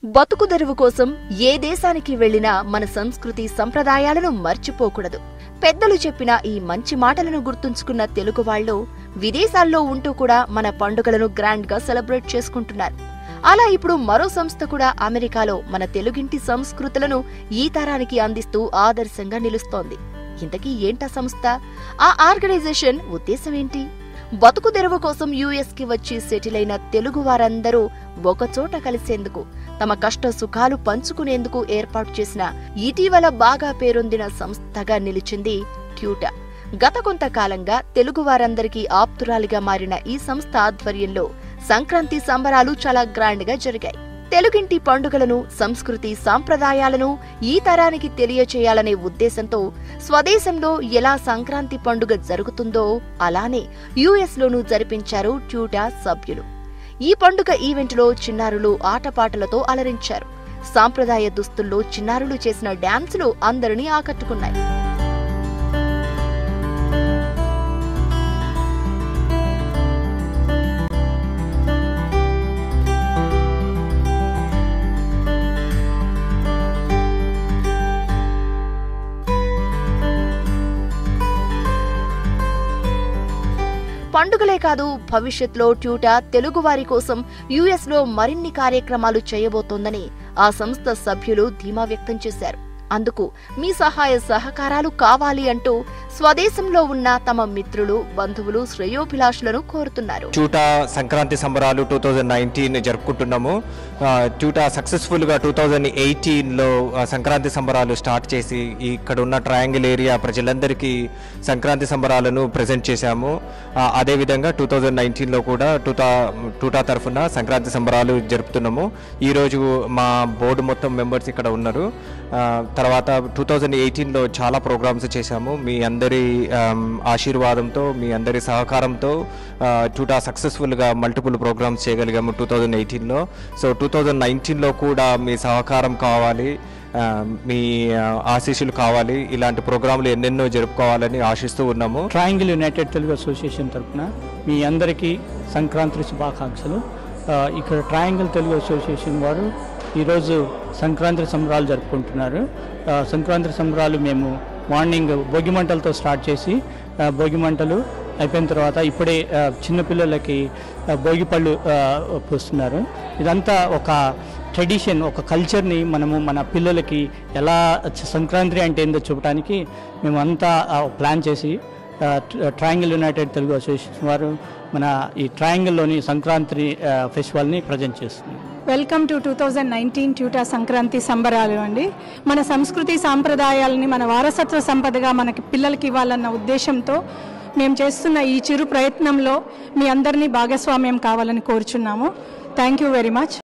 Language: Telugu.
బతుకుదెరువు కోసం ఏ దేశానికి వెళ్లినా మన సంస్కృతి సంప్రదాయాలను మర్చిపోకూడదు పెద్దలు చెప్పిన ఈ మంచి మాటలను గుర్తుంచుకున్న తెలుగు వాళ్ళు విదేశాల్లో ఉంటూ కూడా మన పండుగలను గ్రాండ్ గా సెలబ్రేట్ చేసుకుంటున్నారు అలా ఇప్పుడు మరో సంస్థ కూడా అమెరికాలో మన తెలుగింటి సంస్కృతులను ఈ తరానికి అందిస్తూ ఆదర్శంగా నిలుస్తోంది ఇంతకీ ఏంటా సంస్థ ఆ ఆర్గనైజేషన్ ఉద్దేశం ఏంటి బతుకు తెరువు కోసం యుఎస్ కి వచ్చి సెటిల్ అయిన తెలుగు వారందరూ ఒకచోట కలిసేందుకు తమ కష్ట సుఖాలు పంచుకునేందుకు ఏర్పాటు చేసిన ఇటీవల బాగా పేరొందిన సంస్థగా నిలిచింది ట్యూటా గత కొంతకాలంగా తెలుగు వారందరికీ ఆప్తురాలిగా మారిన ఈ సంస్థ ఆధ్వర్యంలో సంక్రాంతి సంబరాలు చాలా గ్రాండ్ గా జరిగాయి తెలుగింటి పండుగలను సంస్కృతి సాంప్రదాయాలను ఈ తరానికి తెలియచేయాలనే ఉద్దేశంతో స్వదేశంలో ఎలా సంక్రాంతి పండుగ జరుగుతుందో అలానే యుఎస్ లోనూ జరిపించారు ట్యూటా సభ్యులు ఈ పండుగ ఈవెంట్లో చిన్నారులు ఆటపాటలతో అలరించారు సాంప్రదాయ దుస్తుల్లో చిన్నారులు చేసిన డాన్సులు అందరినీ ఆకట్టుకున్నాయి పండుగలే కాదు భవిష్యత్లో ట్యూటా తెలుగువారి కోసం యుఎస్ లో మరిన్ని కార్యక్రమాలు చేయబోతోందని ఆ సంస్థ సభ్యులు ధీమా వ్యక్తం చేశారు అందుకు మీ సహాయ సహకారాలు కావాలి అంటూ స్వదేశంలో ఉన్న తమ మిత్రులు బంధువులు శ్రేయోభిలాషులను కోరుతున్నారు ట్యూటా సంక్రాంతి సంబరాలు టూ థౌజండ్ నైన్టీన్ జరుపుకుంటున్నాము ఆ, ట్యూటా సక్సెస్ఫుల్గా టూ థౌజండ్ ఎయిటీన్లో సంక్రాంతి సంబరాలు స్టార్ట్ చేసి ఇక్కడ ఉన్న ట్రయాంగిల్ ఏరియా ప్రజలందరికీ సంక్రాంతి సంబరాలను ప్రజెంట్ చేశాము ఆ, అదేవిధంగా టూ థౌజండ్ నైన్టీన్లో కూడా టూటా టూటా తరఫున సంక్రాంతి సంబరాలు జరుపుతున్నాము ఈరోజు మా బోర్డు మొత్తం మెంబర్స్ ఇక్కడ ఉన్నారు ఆ, తర్వాత టూ థౌజండ్ ఎయిటీన్లో చాలా ప్రోగ్రామ్స్ చేశాము మీ అందరి ఆమ్, ఆశీర్వాదంతో మీ అందరి సహకారంతో ఆ, టూటా సక్సెస్ఫుల్గా మల్టిపుల్ ప్రోగ్రామ్స్ చేయగలిగాము టూ థౌజండ్ ఎయిటీన్లో సో టూ థౌజండ్ నైన్టీన్లో కూడా మీ సహకారం కావాలి ఆ, మీ ఆ, ఆశీస్సులు కావాలి ఇలాంటి ప్రోగ్రాంలు ఎన్నెన్నో జరుపుకోవాలని ఆశిస్తూ ఉన్నాము ట్రయాంగిల్ యునైటెడ్ తెలుగు అసోసియేషన్ తరఫున మీ అందరికీ సంక్రాంతి శుభాకాంక్షలు ఆ, ఇక్కడ ట్రయాంగిల్ తెలుగు అసోసియేషన్ వారు ఈరోజు సంక్రాంతి సంబరాలు జరుపుకుంటున్నారు ఆ, సంక్రాంతి సంబరాలు మేము మార్నింగ్ భోగి మంటలతో స్టార్ట్ చేసి ఆ, భోగి మంటలు అయిపోయిన తర్వాత ఇప్పుడే ఆ, చిన్నపిల్లలకి ఆ, భోగి పళ్ళు ఆ, పోస్తున్నారు ఇదంతా ఒక ట్రెడిషన్ ఒక కల్చర్ని మనము మన పిల్లలకి ఎలా సంక్రాంతి అంటే ఏందో చూపడానికి మేము అంతా ఆ, ప్లాన్ చేసి ఆ, ట్ర- ట్రయాంగిల్ యునైటెడ్ తెలుగు అసోసియేషన్ వారు మన ఈ ట్రయాంగిల్లోని సంక్రాంతి ఆ, ఫెస్టివల్ని ప్రజెంట్ చేస్తుంది welcome to two thousand nineteen TUTA Sankranti సంబరాలు అండి మన సంస్కృతి సాంప్రదాయాలని మన వారసత్వ సంపదగా మనకి పిల్లలకి ఇవ్వాలన్న ఉద్దేశంతో మేము చేస్తున్న ఈ చిరు ప్రయత్నంలో మీ అందరినీ భాగస్వామ్యం కావాలని కోరుచున్నాము థ్యాంక్ యూ వెరీ మచ్